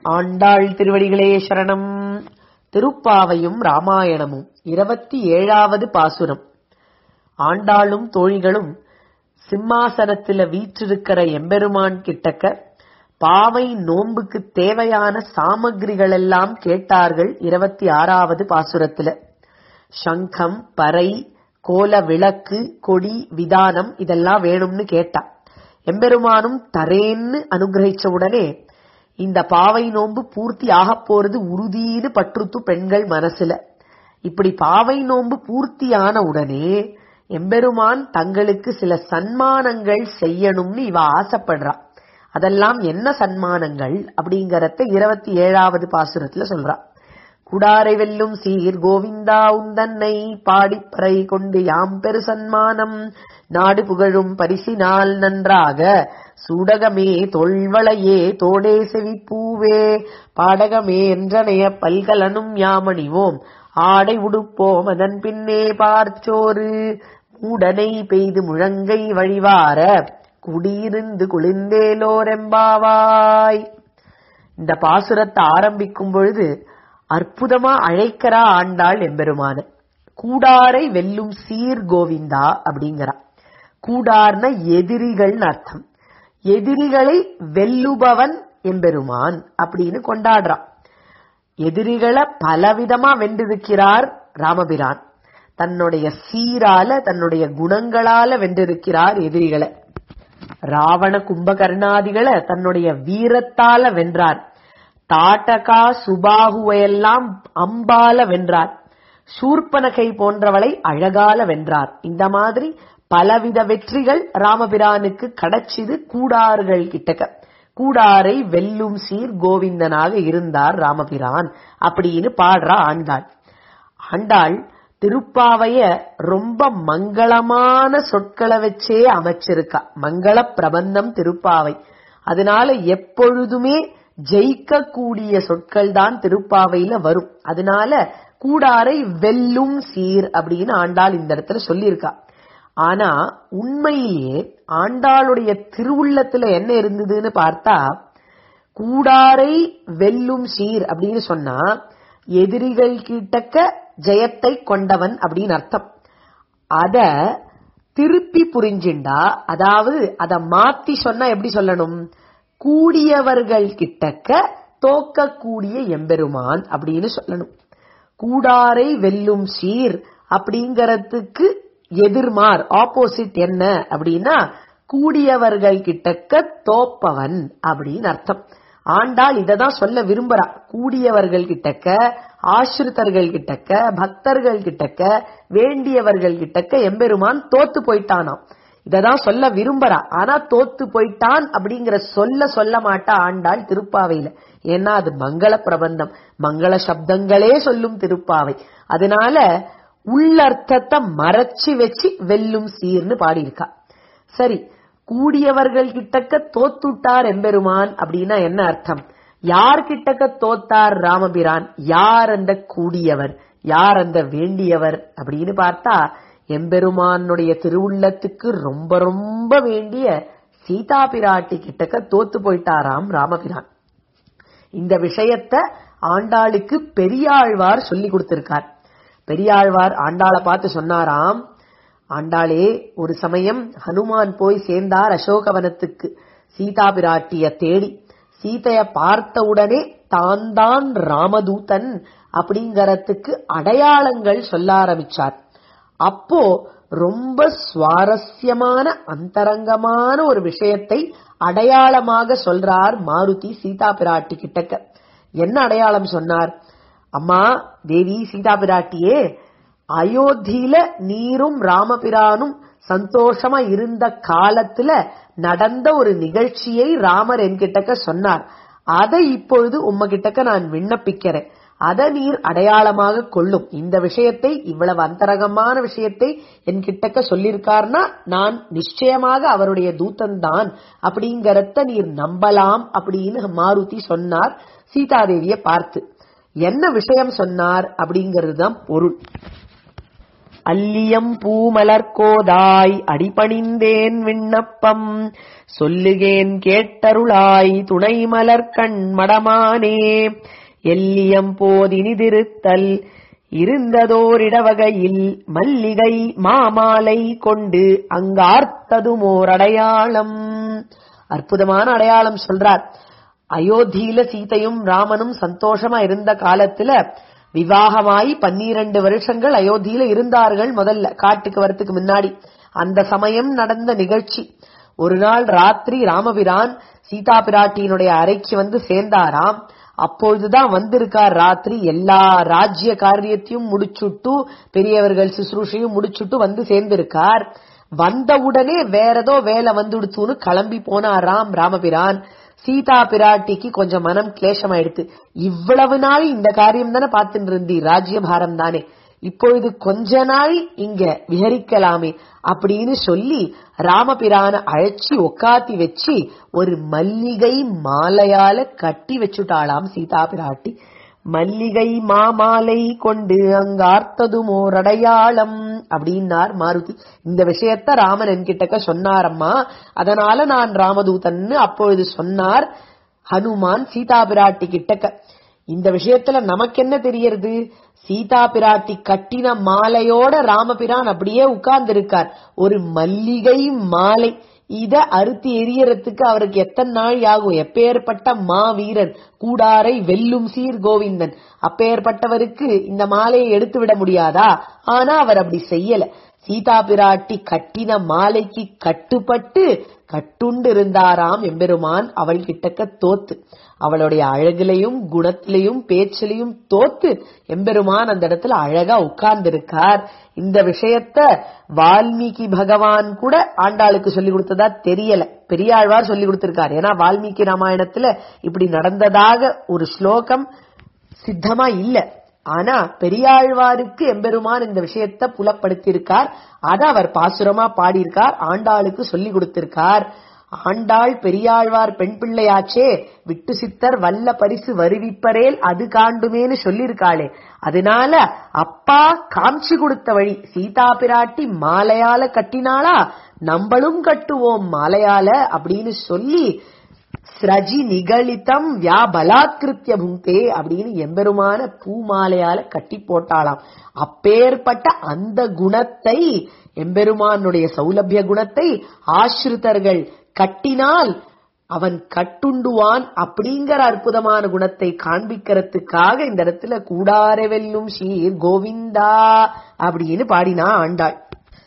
ஆண்டாள் திருவடிகளே சரணம் திருப்பாவையும் ராமாயணமும் இருபத்தி ஏழாவது பாசுரம் ஆண்டாளும் தோழிகளும் சிம்மாசனத்துல வீற்றிருக்கிற எம்பெருமான் கிட்டக்க பாவை நோன்புக்கு தேவையான சாமகிரிகள் எல்லாம் கேட்டார்கள் இருபத்தி ஆறாவது பாசுரத்துல சங்கம் பறை கோல விளக்கு கொடி விதானம் இதெல்லாம் வேணும்னு கேட்டா எம்பெருமானும் தரேன்னு அனுகிரகிச்ச உடனே இந்த பாவை நோன்பு பூர்த்தி ஆகப் போறது உறுதின்னு பற்றுத்து பெண்கள் மனசுல இப்படி பாவை நோன்பு பூர்த்தியான உடனே எம்பெருமான் தங்களுக்கு சில சன்மானங்கள் செய்யணும்னு இவ ஆசைப்படுறா அதெல்லாம் என்ன சன்மானங்கள் அப்படிங்கறத இருபத்தி ஏழாவது பாசுரத்துல சொல்றா குடாரை வெல்லும் சீர் கோவிந்தா உந்தன்னை பாடிப்பறை கொண்டு யாம் பெரு சன்மானம் நாடு புகழும் பரிசினால் நன்றாக சூடகமே தொல்வளையே தோடே செவிப்பூவே பாடகமே என்றனைய பல்கலனும் யாமணிவோம் ஆடை உடுப்போம் அதன் பின்னே பார்ச்சோறு மூடனை பெய்து முழங்கை வழிவார குடியிருந்து குளிர்ந்தேலோரெம்பாவாய் இந்த பாசுரத்தை ஆரம்பிக்கும் பொழுது அற்புதமா அழைக்கிறா ஆண்டாள் எம்பெருமான கூடாரை வெல்லும் சீர் கோவிந்தா அப்படிங்கிறா கூடார்ன எதிரிகள்னு அர்த்தம் எதிரிகளை வெல்லுபவன் எம்பெருமான் அப்படின்னு கொண்டாடுறான் எதிரிகளை பலவிதமா வென்றிருக்கிறார் ராமபிரான் தன்னுடைய சீரால தன்னுடைய குணங்களால வென்றிருக்கிறார் எதிரிகளை ராவண கும்பகர்ணாதிகளை தன்னுடைய வீரத்தால வென்றார் தாட்டகா சுபாகுவையெல்லாம் அம்பால வென்றார் சூர்பனகை போன்றவளை அழகால வென்றார் இந்த மாதிரி பலவித வெற்றிகள் ராமபிரானுக்கு கிடைச்சிது கூடார்கள் கிட்டக்க கூடாரை வெல்லும் சீர் கோவிந்தனாக இருந்தார் ராமபிரான் அப்படின்னு பாடுறா ஆண்டாள் ஆண்டாள் திருப்பாவைய ரொம்ப மங்களமான சொற்களை வச்சே அமைச்சிருக்கா மங்கள பிரபந்தம் திருப்பாவை அதனால எப்பொழுதுமே ஜெயிக்கக்கூடிய சொற்கள் தான் திருப்பாவையில வரும் அதனால கூடாரை வெல்லும் சீர் அப்படின்னு ஆண்டாள் இந்த இடத்துல சொல்லியிருக்கா ஆனா உண்மையிலேயே ஆண்டாளுடைய திருவுள்ளத்துல என்ன இருந்ததுன்னு பார்த்தா கூடாரை வெல்லும் சீர் அப்படின்னு சொன்னா எதிரிகள் கிட்டக்க ஜெயத்தை கொண்டவன் அப்படின்னு அர்த்தம் அத திருப்பி புரிஞ்சிண்டா அதாவது அத மாத்தி சொன்னா எப்படி சொல்லணும் கூடியவர்கள் கிட்டக்க தோக்கக்கூடிய எம்பெருமான் அப்படின்னு சொல்லணும் கூடாரை வெல்லும் சீர் அப்படிங்கறதுக்கு எதிர்மார் ஆப்போசிட் என்ன அப்படின்னா கூடியவர்கள் கிட்டக்க தோப்பவன் அப்படின்னு அர்த்தம் ஆண்டாள் இததான் சொல்ல விரும்புறா கூடியவர்கள் கிட்டக்க ஆசிரித்தர்கள் கிட்டக்க பக்தர்கள் கிட்டக்க வேண்டியவர்கள் கிட்டக்க எம்பெருமான் தோத்து போயிட்டானாம் இததான் சொல்ல விரும்புறா ஆனா தோத்து போயிட்டான் அப்படிங்கிற சொல்ல சொல்ல மாட்டா ஆண்டாள் திருப்பாவையில ஏன்னா அது மங்கள பிரபந்தம் மங்கள சப்தங்களே சொல்லும் திருப்பாவை அதனால உள்ளர்த்தத்தை மறைச்சு வச்சு வெல்லும் சீர்னு பாடியிருக்கா சரி கூடியவர்கள் கிட்டக்க தோத்துட்டார் எம்பெருமான் அப்படின்னா என்ன அர்த்தம் யார் கிட்டக்க தோத்தார் ராமபிரான் யார் அந்த கூடியவர் யார் அந்த வேண்டியவர் அப்படின்னு பார்த்தா எம்பெருமானுடைய திருவுள்ளத்துக்கு ரொம்ப ரொம்ப வேண்டிய சீதா பிராட்டி கிட்டக்க தோத்து போயிட்டாராம் ராமபிரான் இந்த விஷயத்த ஆண்டாளுக்கு பெரியாழ்வார் சொல்லி கொடுத்திருக்கார் பெரியாழ்வார் ஆண்டாளை பார்த்து சொன்னாராம் ஆண்டாளே ஒரு சமயம் ஹனுமான் போய் சேர்ந்தார் அசோகவனத்துக்கு சீதா பிராட்டிய தேடி சீதைய பார்த்த உடனே தான் தான் ராமதூதன் அப்படிங்கறதுக்கு அடையாளங்கள் சொல்ல ஆரம்பிச்சார் அப்போ ரொம்ப சுவாரஸ்யமான அந்தரங்கமான ஒரு விஷயத்தை அடையாளமாக சொல்றார் மாருதி சீதா பிராட்டி கிட்டக்க என்ன அடையாளம் சொன்னார் அம்மா தேவி சீதா பிராட்டியே அயோத்தியில நீரும் ராமபிரானும் சந்தோஷமா இருந்த காலத்துல நடந்த ஒரு நிகழ்ச்சியை ராமர் என்கிட்டக்க சொன்னார் அதை இப்பொழுது உம்மகிட்டக்க நான் விண்ணப்பிக்கிறேன் அதை நீர் அடையாளமாக கொள்ளும் இந்த விஷயத்தை இவ்வளவு அந்தரகமான விஷயத்தை என்கிட்டக்க சொல்லியிருக்கார்னா நான் நிச்சயமாக அவருடைய தூதன் தான் அப்படிங்கறத நீர் நம்பலாம் அப்படின்னு மாருதி சொன்னார் சீதாதேவிய பார்த்து என்ன விஷயம் சொன்னார் அப்படிங்கிறது தான் பொருள் அல்லியம் பூமலர்கோதாய் அடிபணிந்தேன் விண்ணப்பம் சொல்லுகேன் கேட்டருளாய் துணை மலர்கண் மடமானே எல்லியம் போதினிதிருத்தல் இருந்ததோரிடவகையில் மல்லிகை மாமாலை கொண்டு அங்கார்த்ததுமோர் அடையாளம் அற்புதமான அடையாளம் சொல்றார் அயோத்தியில சீதையும் ராமனும் சந்தோஷமா இருந்த காலத்துல விவாகமாயி பன்னிரண்டு வருஷங்கள் அயோத்தியில இருந்தார்கள் முதல்ல காட்டுக்கு வரத்துக்கு முன்னாடி அந்த சமயம் நடந்த நிகழ்ச்சி ஒரு நாள் ராத்திரி ராமபிரான் சீதா பிராட்டியினுடைய அறைக்கு வந்து சேர்ந்தாராம் அப்பொழுதுதான் வந்திருக்கார் ராத்திரி எல்லா ராஜ்ய காரியத்தையும் முடிச்சுட்டு பெரியவர்கள் சுசுரூஷையும் முடிச்சுட்டு வந்து சேர்ந்திருக்கார் வந்தவுடனே வேற ஏதோ வேலை வந்துடுத்துன்னு கிளம்பி போனாராம் ராமபிரான் சீதா பிராட்டிக்கு கொஞ்சம் மனம் கிளேசமாயிடுத்து இவ்வளவு நாள் இந்த காரியம் தானே பார்த்துட்டு இருந்தி ராஜ்யபாரம் தானே இப்பொழுது கொஞ்ச நாள் இங்க விஹரிக்கலாமே அப்படின்னு சொல்லி ராமபிரான அழைச்சி உக்காத்தி வச்சு ஒரு மல்லிகை மாலையால கட்டி வச்சுட்டாளாம் சீதா பிராட்டி மல்லிகை மாமாலை கொண்டு அங்கார்த்ததுமோர் அடையாளம் அப்படின்னார் மாருதி இந்த விஷயத்த ராமன் என்கிட்டக்க சொன்னாரம்மா அதனால நான் ராமதூதன்னு அப்பொழுது சொன்னார் ஹனுமான் சீதா பிராட்டி கிட்டக்க இந்த விஷயத்துல நமக்கு என்ன தெரியறது சீதா பிராட்டி கட்டின மாலையோட ராமபிரான் அப்படியே உட்கார்ந்து இருக்கார் ஒரு மல்லிகை மாலை இத அறுத்தி எரியறதுக்கு அவருக்கு எத்தனை நாள் ஆகும் எப்பேற்பட்ட மா வீரன் கூடாரை வெல்லும் சீர் கோவிந்தன் அப்பேற்பட்டவருக்கு இந்த மாலையை எடுத்து விட முடியாதா ஆனா அவர் அப்படி செய்யல சீதா பிராட்டி கட்டின மாலைக்கு கட்டுப்பட்டு கட்டுண்டு இருந்தாராம் எம்பெருமான் அவள் கிட்டக்க தோத்து அவளுடைய அழகுலையும் குணத்திலையும் பேச்சிலையும் தோத்து எம்பெருமான் அந்த இடத்துல அழகா உட்கார்ந்து இருக்கார் இந்த விஷயத்த வால்மீகி பகவான் கூட ஆண்டாளுக்கு சொல்லி கொடுத்ததா தெரியல பெரியாழ்வார் சொல்லி கொடுத்திருக்கார் ஏன்னா வால்மீகி ராமாயணத்துல இப்படி நடந்ததாக ஒரு ஸ்லோகம் சித்தமா இல்ல ஆனா பெரியாழ்வாருக்கு எம்பெருமான் இந்த விஷயத்த புலப்படுத்தியிருக்கார் அத அவர் பாசுரமா பாடியிருக்கார் ஆண்டாளுக்கு சொல்லி கொடுத்திருக்கார் ஆண்டாள் பெரியாழ்வார் பெண் பிள்ளையாச்சே விட்டு சித்தர் வல்ல பரிசு வருவிப்பரேல் அது காண்டுமேன்னு சொல்லியிருக்காளே அதனால அப்பா காமிச்சு கொடுத்த வழி சீதா பிராட்டி மாலையால கட்டினாளா நம்மளும் கட்டுவோம் மாலையால அப்படின்னு சொல்லி ஸ்ரஜி நிகழித்தம் வியா பலாத்கிருத்திய புங்கே அப்படின்னு எம்பெருமான பூமாலையால கட்டி போட்டாளாம் அப்பேற்பட்ட அந்த குணத்தை எம்பெருமானுடைய சௌலபிய குணத்தை ஆசிரிதர்கள் கட்டினால் அவன் கட்டுண்டுவான் அப்படிங்கிற அற்புதமான குணத்தை காண்பிக்கிறதுக்காக இந்த இடத்துல கூடார வெல்லும் சீர் கோவிந்தா அப்படின்னு பாடினா ஆண்டாள்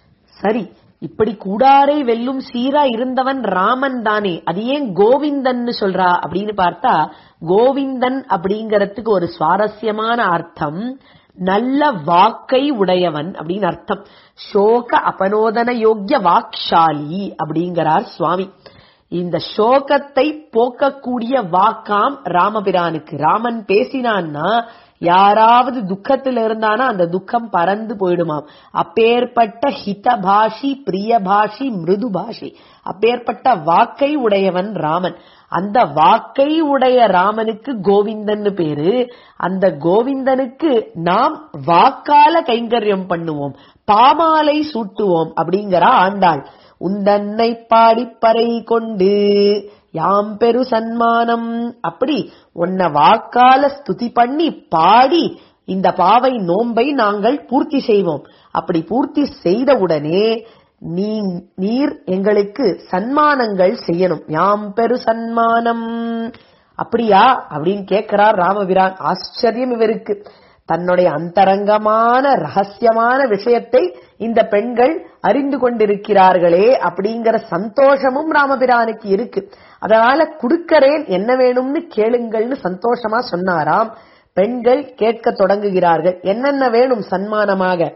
சரி இப்படி கூடாரை வெல்லும் சீரா இருந்தவன் ராமன் தானே அது ஏன் கோவிந்தன் சொல்றா அப்படின்னு பார்த்தா கோவிந்தன் அப்படிங்கறதுக்கு ஒரு சுவாரஸ்யமான அர்த்தம் நல்ல வாக்கை உடையவன் அப்படின்னு அர்த்தம் சோக அபனோதன யோக்கிய வாக்ஷாலி அப்படிங்கிறார் சுவாமி இந்த சோகத்தை போக்கக்கூடிய வாக்காம் ராமபிரானுக்கு ராமன் பேசினான்னா யாராவது துக்கத்துல இருந்தானா அந்த துக்கம் பறந்து போயிடுமாம் அப்பேற்பட்ட ஹிதபாஷி பிரியபாஷி மிருது பாஷி அப்பேற்பட்ட வாக்கை உடையவன் ராமன் அந்த வாக்கை உடைய ராமனுக்கு கோவிந்தன்னு பேரு அந்த கோவிந்தனுக்கு நாம் வாக்கால கைங்கரியம் பண்ணுவோம் பாமாலை சூட்டுவோம் அப்படிங்கிற ஆண்டாள் உந்தன்னை பாடிப்பறை கொண்டு யாம் பெரு சன்மானம் அப்படி உன்னை வாக்கால ஸ்துதி பண்ணி பாடி இந்த பாவை நோன்பை நாங்கள் பூர்த்தி செய்வோம் அப்படி பூர்த்தி செய்தவுடனே நீ நீர் எங்களுக்கு சன்மானங்கள் செய்யணும் யாம் பெரு சன்மானம் அப்படியா அப்படின்னு கேட்கிறார் ராமபிரான் ஆச்சரியம் இவருக்கு தன்னுடைய அந்தரங்கமான ரகசியமான விஷயத்தை இந்த பெண்கள் அறிந்து கொண்டிருக்கிறார்களே அப்படிங்கிற சந்தோஷமும் ராமபிரானுக்கு இருக்கு அதனால குடுக்கறேன் என்ன வேணும்னு கேளுங்கள்னு சந்தோஷமா சொன்னாராம் பெண்கள் கேட்க தொடங்குகிறார்கள் என்னென்ன வேணும் சன்மானமாக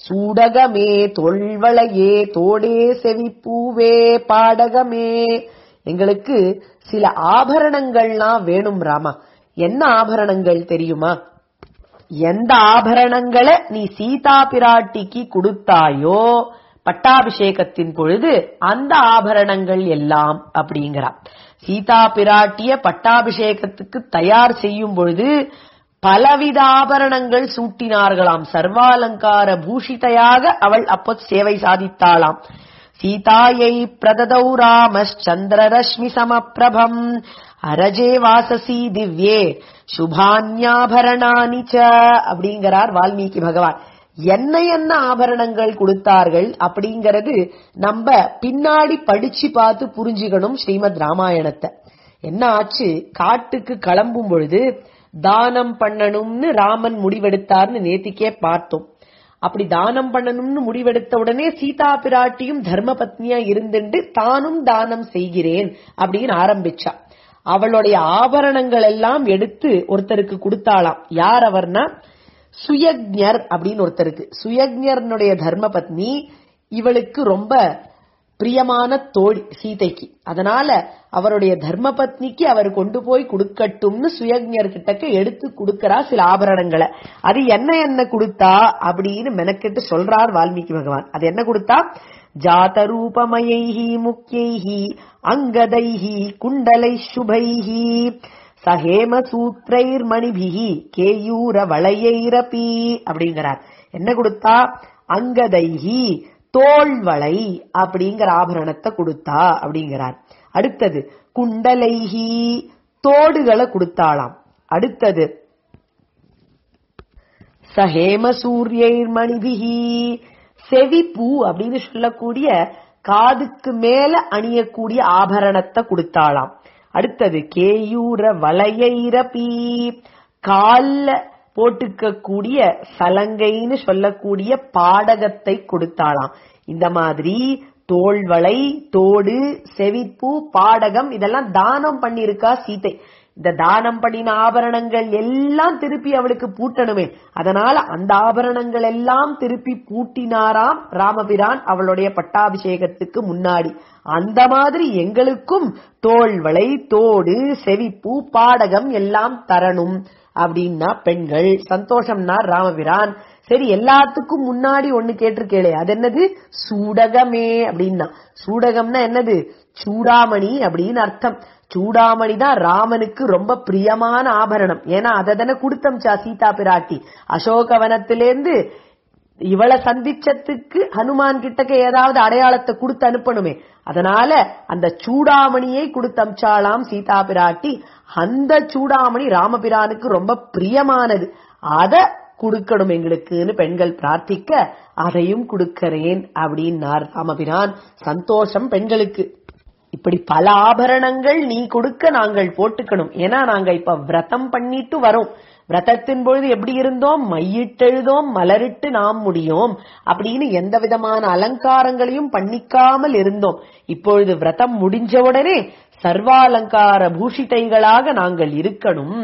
சூடகமே தொல்வளையே தோடே செவிப்பூவே பாடகமே எங்களுக்கு சில ஆபரணங்கள்லாம் வேணும் ராமா என்ன ஆபரணங்கள் தெரியுமா எந்த ஆபரணங்களை நீ சீதா பிராட்டிக்கு கொடுத்தாயோ பட்டாபிஷேகத்தின் பொழுது அந்த ஆபரணங்கள் எல்லாம் அப்படிங்கிறா சீதா பிராட்டிய பட்டாபிஷேகத்துக்கு தயார் செய்யும் பொழுது பலவித ஆபரணங்கள் சூட்டினார்களாம் சர்வாலங்கார பூஷிதையாக அவள் அப்போ சேவை சாதித்தாளாம் சீதாயை பிரததௌ ராமச்சந்திரரஷ்மி சமப்பிரபம் அரஜே வாசசி திவ்யே சுபான்யாபரணானி ச அப்படிங்கிறார் வால்மீகி பகவான் என்ன என்ன ஆபரணங்கள் கொடுத்தார்கள் அப்படிங்கறது நம்ம பின்னாடி படிச்சு பார்த்து புரிஞ்சுக்கணும் ஸ்ரீமத் ராமாயணத்தை என்ன ஆச்சு காட்டுக்கு கிளம்பும் பொழுது தானம் பண்ணணும்னு ராமன் முடிவெடுத்தார்னு நேத்திக்கே பார்த்தோம் அப்படி தானம் பண்ணணும்னு முடிவெடுத்த உடனே சீதா பிராட்டியும் தர்ம பத்னியா இருந்துட்டு தானும் தானம் செய்கிறேன் அப்படின்னு ஆரம்பிச்சா அவளுடைய ஆபரணங்கள் எல்லாம் எடுத்து ஒருத்தருக்கு கொடுத்தாளாம் யார் அவர்னா சுயக்ஞர் அப்படின்னு ஒருத்தருக்கு சுயக்ஞர்னுடைய தர்ம பத்னி இவளுக்கு ரொம்ப பிரியமான தோழி சீதைக்கு அதனால அவருடைய தர்ம பத்னிக்கு அவர் கொண்டு போய் கொடுக்கட்டும்னு சுயக்ஞர் கிட்டக்க எடுத்து கொடுக்கறா சில ஆபரணங்களை அது என்ன என்ன கொடுத்தா அப்படின்னு மெனக்கெட்டு சொல்றார் வால்மீகி பகவான் அது என்ன கொடுத்தா ஜாதரூபமயைஹி முக்கியைஹி அங்கதைஹி குண்டலை சுபைஹி சஹேம சூத்ரைர் மணிபிகி கேயூர வளையைரபி அப்படிங்கிறார் என்ன கொடுத்தா அங்கதைஹி தோள்வளை அப்படிங்கிற ஆபரணத்தை கொடுத்தா அப்படிங்கிறார் அடுத்தது குண்டலைஹி தோடுகளை கொடுத்தாளாம் அடுத்தது சஹேம சூரியர் மணிபிகி செவிப்பூ அப்படின்னு சொல்லக்கூடிய காதுக்கு மேல அணியக்கூடிய ஆபரணத்தை கொடுத்தாளாம் அடுத்தது கேயூர வளையைரபி கால்ல போட்டுக்கக்கூடிய சலங்கைன்னு சொல்லக்கூடிய பாடகத்தை கொடுத்தாளாம் இந்த மாதிரி தோள்வளை தோடு செவிப்பூ பாடகம் இதெல்லாம் தானம் பண்ணிருக்கா சீதை இந்த தானம் பண்ணின ஆபரணங்கள் எல்லாம் திருப்பி அவளுக்கு பூட்டணுமே அதனால அந்த ஆபரணங்கள் எல்லாம் திருப்பி பூட்டினாராம் ராமபிரான் அவளுடைய பட்டாபிஷேகத்துக்கு முன்னாடி அந்த மாதிரி எங்களுக்கும் தோள்வளை தோடு செவிப்பூ பாடகம் எல்லாம் தரணும் அப்படின்னா பெண்கள் சந்தோஷம்னா ராமபிரான் சரி எல்லாத்துக்கும் முன்னாடி ஒண்ணு கேட்டிருக்கேளே அது என்னது சூடகமே அப்படின்னா சூடகம்னா என்னது சூடாமணி அப்படின்னு அர்த்தம் சூடாமணி தான் ராமனுக்கு ரொம்ப பிரியமான ஆபரணம் ஏன்னா அதை தானே கொடுத்தம்ச்சா சீதா பிராட்டி அசோகவனத்திலேருந்து இவளை சந்திச்சதுக்கு ஹனுமான் கிட்டக்க ஏதாவது அடையாளத்தை கொடுத்து அனுப்பணுமே அதனால அந்த சூடாமணியை கொடுத்தம்சாலாம் சீதா பிராட்டி அந்த சூடாமணி ராமபிரானுக்கு ரொம்ப பிரியமானது அத கொடுக்கணும் எங்களுக்குன்னு பெண்கள் பிரார்த்திக்க அதையும் கொடுக்கறேன் அப்படின்னார் ராமபிரான் சந்தோஷம் பெண்களுக்கு இப்படி பல ஆபரணங்கள் நீ கொடுக்க நாங்கள் போட்டுக்கணும் ஏன்னா நாங்க இப்ப விரதம் பண்ணிட்டு வரோம் விரதத்தின் பொழுது எப்படி இருந்தோம் மையிட்டெழுதோம் மலரிட்டு நாம் முடியும் அப்படின்னு எந்த விதமான அலங்காரங்களையும் பண்ணிக்காமல் இருந்தோம் இப்பொழுது விரதம் முடிஞ்ச உடனே சர்வாலங்கார பூஷிதைகளாக நாங்கள் இருக்கணும்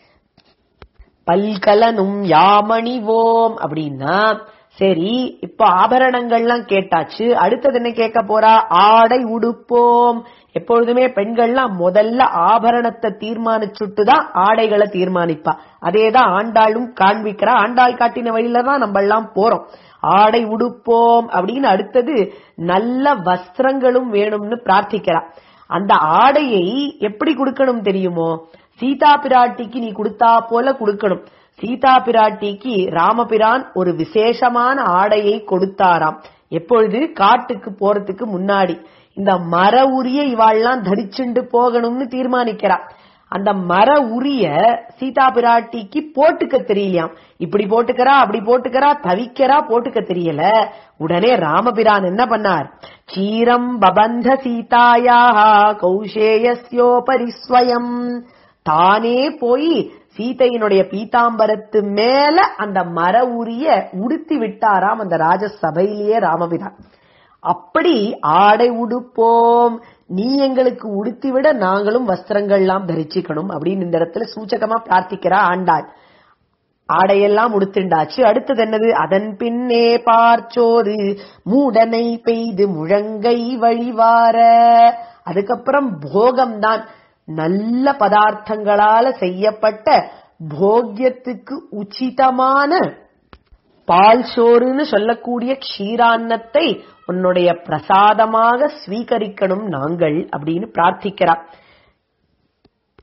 பல்கலனும் யாமணிவோம் அப்படின்னா சரி இப்ப ஆபரணங்கள்லாம் கேட்டாச்சு அடுத்தது என்ன கேட்க போறா ஆடை உடுப்போம் எப்பொழுதுமே பெண்கள்லாம் முதல்ல ஆபரணத்தை தீர்மானிச்சுட்டு தான் ஆடைகளை தீர்மானிப்பா அதேதான் ஆண்டாளும் காண்பிக்கிறா ஆண்டாள் காட்டின வழியில தான் நம்ம எல்லாம் போறோம் ஆடை உடுப்போம் அப்படின்னு அடுத்தது நல்ல வஸ்திரங்களும் வேணும்னு பிரார்த்திக்கிறா அந்த ஆடையை எப்படி கொடுக்கணும் தெரியுமோ சீதா பிராட்டிக்கு நீ கொடுத்தா போல கொடுக்கணும் சீதா பிராட்டிக்கு ராமபிரான் ஒரு விசேஷமான ஆடையை கொடுத்தாராம் எப்பொழுது காட்டுக்கு போறதுக்கு முன்னாடி இந்த மர உரிய இவாள்லாம் தரிச்சுண்டு போகணும்னு தீர்மானிக்கிறா அந்த மர உரிய சீதா பிராட்டிக்கு போட்டுக்க தெரியலையாம் இப்படி போட்டுக்கிறா அப்படி போட்டுக்கிறா தவிக்கிறா போட்டுக்க தெரியல உடனே ராமபிரான் என்ன பண்ணார் சீரம் பபந்த சீதாயாக கௌஷேயோபரிஸ்வயம் தானே போய் சீதையினுடைய பீதாம்பரத்து மேல அந்த மர உரிய உடுத்தி விட்டாராம் அந்த ராஜசபையிலேயே ராமபிரான் அப்படி ஆடை உடுப்போம் நீ எங்களுக்கு உடுத்தி விட நாங்களும் வஸ்திரங்கள்லாம் தரிச்சுக்கணும் அப்படின்னு இந்த இடத்துல சூச்சகமா பிரார்த்திக்கிறா ஆண்டாள் ஆடையெல்லாம் உடுத்துண்டாச்சு அடுத்தது என்னது அதன் பின்னே பார்ச்சோறு மூடனை பெய்து முழங்கை வழிவார அதுக்கப்புறம் போகம்தான் நல்ல பதார்த்தங்களால செய்யப்பட்ட போக்கியத்துக்கு உச்சிதமான பால் சோறுன்னு சொல்லக்கூடிய க்ஷீரான்னத்தை உன்னுடைய பிரசாதமாக ஸ்வீகரிக்கணும் நாங்கள் அப்படின்னு பிரார்த்திக்கிறார்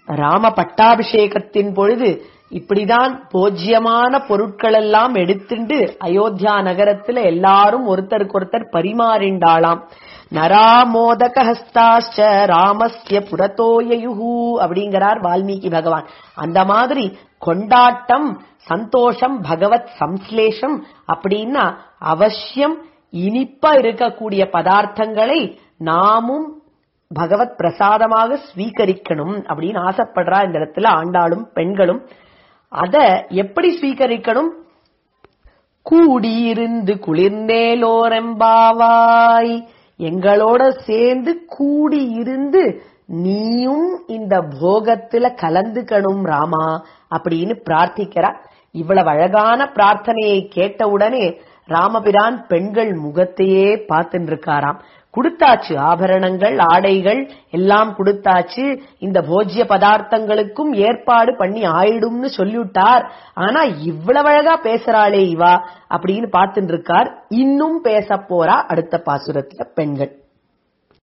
ராம பட்டாபிஷேகத்தின் பொழுது இப்படிதான் போஜ்யமான பொருட்கள் எல்லாம் எடுத்துண்டு அயோத்தியா நகரத்துல எல்லாரும் ஒருத்தருக்கு ஒருத்தர் பரிமாறிண்டாளாம் நராமோதக ஹஸ்தாச்ச ராமஸ்ய புரத்தோயுஹு அப்படிங்கிறார் வால்மீகி பகவான் அந்த மாதிரி கொண்டாட்டம் சந்தோஷம் பகவத் சம்ஸ்லேஷம் அப்படின்னா அவசியம் இனிப்பா இருக்கக்கூடிய பதார்த்தங்களை நாமும் பகவத் பிரசாதமாக ஸ்வீகரிக்கணும் அப்படின்னு ஆசைப்படுறா இந்த இடத்துல ஆண்டாளும் பெண்களும் அத எப்படி ஸ்வீகரிக்கணும் கூடியிருந்து குளிர்ந்தேலோரெம்பாவாய் எங்களோட சேர்ந்து கூடியிருந்து நீயும் இந்த போகத்துல கலந்துக்கணும் ராமா அப்படின்னு பிரார்த்திக்கிறா இவ்வளவு அழகான பிரார்த்தனையை கேட்டவுடனே ராமபிரான் பெண்கள் முகத்தையே பார்த்துட்டு இருக்காராம் கொடுத்தாச்சு ஆபரணங்கள் ஆடைகள் எல்லாம் கொடுத்தாச்சு இந்த போஜ்ய பதார்த்தங்களுக்கும் ஏற்பாடு பண்ணி ஆயிடும்னு சொல்லிவிட்டார் ஆனா இவ்வளவு அழகா பேசுறாளே இவா அப்படின்னு பார்த்துட்டு இருக்கார் இன்னும் பேச போறா அடுத்த பாசுரத்துல பெண்கள்